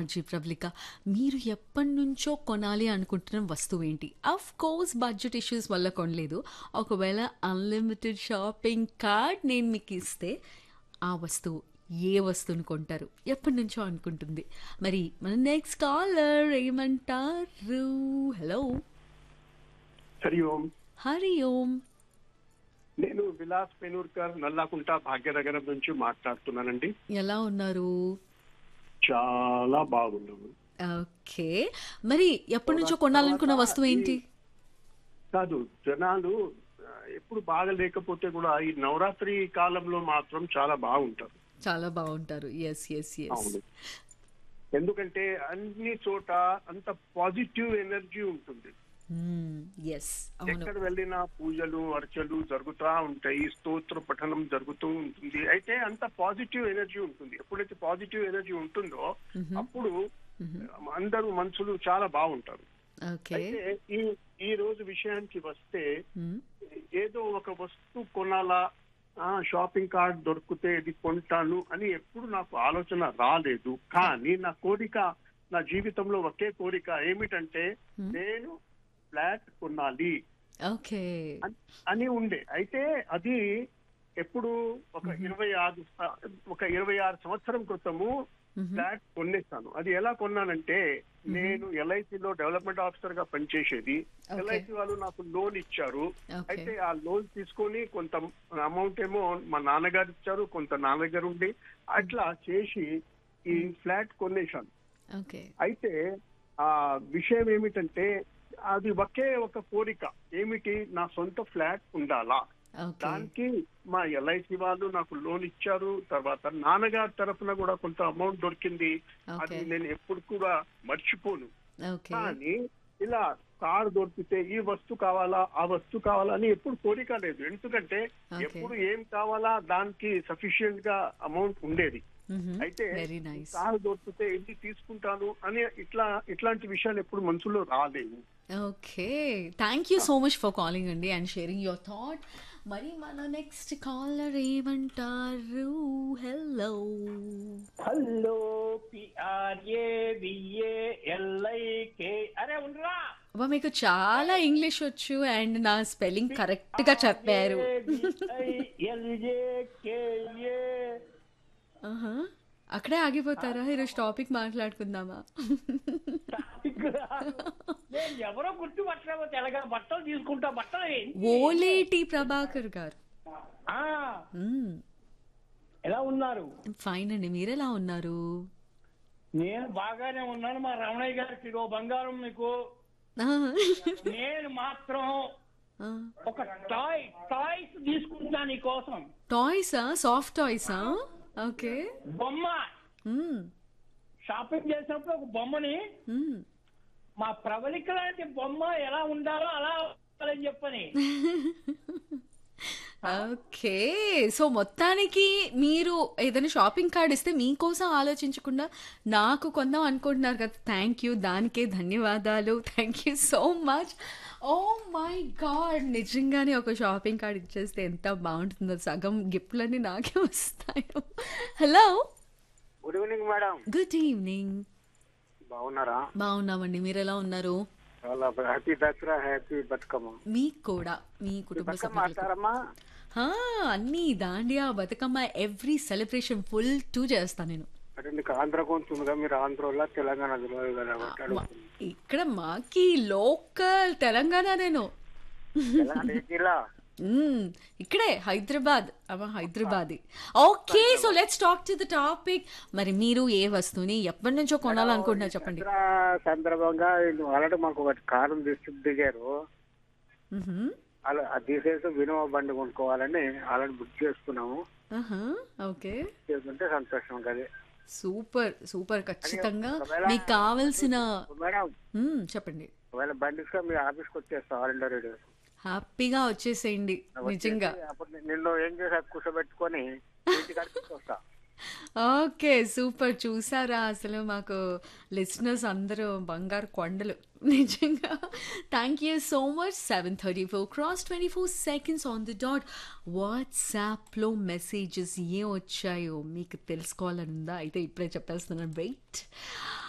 RG Pravalika మీరు ఎప్పటి నుంచో కొనాలి అనుకుంటున్న వస్తువు ఏంటి అఫ్ కోర్స్ బడ్జెట్ ఇష్యూస్ వల్ల కొనలేదు ఒకవేళ అన్లిమిటెడ్ షాపింగ్ కార్డ్ నేను మీకు ఇస్తే ఆ వస్తువు ఏ వస్తువుని కొంటారు ఎప్పటి నుంచో అనుకుంటుంది మరి మన నెక్స్ట్ కాలర్ ఏమంటారు హలో హరి ఓం హరి ఓం నేను విలాస్ పెనూర్కర్ నల్లాకుంట భాగ్యనగరం నుంచి మాట్లాడుతున్నానండి ఎలా ఉన్నారు చాలా బాగున్నాను ఓకే మరి ఎప్పటి నుంచో కొనాలనుకున్న వస్తువు ఏంటి కాదు జనాలు ఆ, ఎప్పుడు బాగా లేకపోతే కూడా ఈ నవరాత్రి కాలంలో మాత్రం చాలా బాగుంటారు చాలా బాగుంటారు ఎస్ ఎస్ ఎస్ అవును ఎందుకంటే అన్ని చోట అంత పాజిటివ్ ఎనర్జీ ఉంటుంది ఎస్ అవును ఎక్కడ వెళ్ళినా పూజలు అర్చలు జరుగుతూ ఉంటాయి స్తోత్ర పఠనం జరుగుతూ ఉంటుంది అయితే అంత పాజిటివ్ ఎనర్జీ ఉంటుంది ఎప్పుడైతే పాజిటివ్ ఎనర్జీ ఉంటుందో అప్పుడు అందరూ మనుషులు చాలా బాగుంటారు ఓకే అయితే ఈ ఈ రోజు విషయానికి వస్తే ఏదో ఒక వస్తువు కొనాలా ఆ, షాపింగ్ కార్డ్ దొరికితే ఇది కొంటాను అని ఎప్పుడు నాకు ఆలోచన రాలేదు కానీ నా కోరిక నా జీవితంలో ఒకే కోరిక ఏమిటంటే నేను ఫ్లాట్ కొనాలి ఓకే అన్- అని ఉండే అయితే అది ఎప్పుడు ఒక ఇరవై ఆరు స- ఒక ఇరవై ఆరు సంవత్సరం క్రితము ఫ్లాట్ కొనేస్తాను అది ఎలా కొన్నానంటే నేను ఎల్ఐసిలో డెవలప్మెంట్ ఆఫీసర్ గా పనిచేసేది Okay. ఎల్ఐసి వాళ్ళు నాకు లోన్ ఇచ్చారు Okay. అయితే ఆ లోన్ తీసుకొని కొంత అమౌంట్ ఏమో మా నాన్నగారు ఇచ్చారు కొంత నాన్నగారు ఉండి అట్లా చేసి ఈ ఫ్లాట్ కొనేశాను ఓకే అయితే ఆ విషయం ఏమిటంటే అది ఒకే ఒక కోరిక ఏమిటి నా సొంత ఫ్లాట్ ఉండాలా ఓకే దానికి మా ఎల్ఐసి వాళ్ళు నాకు లోన్ ఇచ్చారు తర్వాత నాన్నగారి తరఫున కూడా కొంత అమౌంట్ దొరికింది అది Okay. నేను ఎప్పుడు కూడా మర్చిపోను ఓకే కానీ ఇలా కార్ దొరికితే ఈ వస్తువు కావాలా ఆ వస్తువు కావాలా అని ఎప్పుడు కోరిక లేదు ఎందుకంటే Okay. ఎప్పుడు ఏం కావాలా దానికి సఫిషియెంట్ గా అమౌంట్ ఉండేది అయితే వెరీ నైస్ కారు దొరికితే ఇది తీసుకుంటాను అని ఇట్లా ఇట్లాంటి విషయాలు ఎప్పుడు మనసులో రాలేవు okay thank you so much for calling అండి అండ్ షేరింగ్ యువర్ థాట్ మరి మన నెక్స్ట్ కాలర్ ఏమంటారు hello hello Pravalika అరే ఉండరా అబ్బా మీకు చాలా ఇంగ్లీష్ వచ్చు అండ్ నా స్పెల్లింగ్ కరెక్ట్ గా చెప్పారు ఎల్ఏ కేఏ ఆహా. అక్కడే ఆగిపోతారా ఈరోజు టాపిక్ మాట్లాడుకుందామా నేను ఎవరో గుర్తు పట్టలేమో తెలగా బట్టలు తీసుకుంటా బట్టలు ఏంటి? ఓలేటి ప్రభాకర్ గారు ఆ, ఎలా ఉన్నారు ఫైన్ అండి మీరెలా ఉన్నారు నేను బాగానే ఉన్నాను మా రమణయ్య గారికి ఇదో బంగారం మీకు ఆ. నేను మాత్రం ఆ. ఒక టాయ్ టాయ్స్ తీసుకుంటా నీ కోసం టాయ్సా సాఫ్ట్ టాయ్సా ఓకే బొమ్మ మ్మ్. షాపింగ్ చేసినప్పుడు ఒక బొమ్మని మ్మ్. మా ప్రవళిక లాంటి బొమ్మ ఎలా ఉండాలో అలా ఉండాలని చెప్పని ఓకే సో మొత్తానికి మీరు ఏదైనా షాపింగ్ కార్డ్ ఇస్తే మీకోసం ఆలోచించకుండా నాకు కొందాం అనుకుంటున్నారు కదా థ్యాంక్ యూ దానికే ధన్యవాదాలు thank you so much oh my God నిజంగానే ఒక షాపింగ్ కార్డ్ ఇచ్చేస్తే ఎంత బాగుంటుందో సగం గిఫ్ట్లన్నీ నాకే వస్తాయో hello good evening madam good evening బాగున్నారా బాగున్నామండి మీరు ఎలా ఉన్నారు చాలా హ్యాపీ దసరా హ్యాపీ బతుకమ్మ మీకు కూడా మీ కుటుంబ బతుకమ్మ సభ్యులకు ఆడతారమ్మా హా, అన్నీ dandiya Bathukamma every celebration full too చేస్తాను నేను అంటే నీకు ఆంధ్ర కొంటుందిగా మీరు ఆంధ్రలో తెలంగాణ తెలియదు కదా కాబట్టి మా- అడుగుతున్నా. ఇక్కడ మాకి లోకల్ తెలంగాణ నేను తెలంగాణ ఏ జిల్లా మ్మ్, ఇక్కడే హైదరాబాద్ అమ్మ Hyderabad okay so let's talk to the topic మరి మీరు ఏ వస్తువుని ఎప్పటి నుంచో కొనాలనుకుంటున్నారు చెప్పండి దసరా సందర్భంగా వీళ్ళు ఆల్రెడీ మాకు ఒకటి కారు తీసి దిగారు మ్హూ. అలా అది తీసేసి వినోవ బండి కొనుక్కోవాలని ఆల్రెడీ బుక్ చేసుకున్నాము ఆహా, ఓకే చేసుకుంటే సంతోషం కదా సూపర్ సూపర్ ఖచ్చితంగా ఒకవేళ- మీకు కావలసిన మేడం మ్మ్, చెప్పండి ఒకవేళ బండి ఇస్తే మీ ఆఫీస్కి వచ్చేస్తాం ఆల్ ఇండియా రేడియో హ్యాపీగా వచ్చేసేయండి నిజంగా అప్పుడు నిన్ను ఏం చేసా కూర్చోబెట్టుకొని ఇంటికాడికి వస్తా ఓకే సూపర్ చూసారా అసలు మాకు లిసనర్స్ అందరూ బంగారు కొండలు నిజంగా thank you so much seven thirty four cross twenty four seconds on the dot వాట్సాప్లో మెసేజెస్ ఏం వచ్చాయో మీకు తెలుసుకోవాలని ఉందా అయితే ఇప్పుడే చెప్పేస్తున్నాను వెయిట్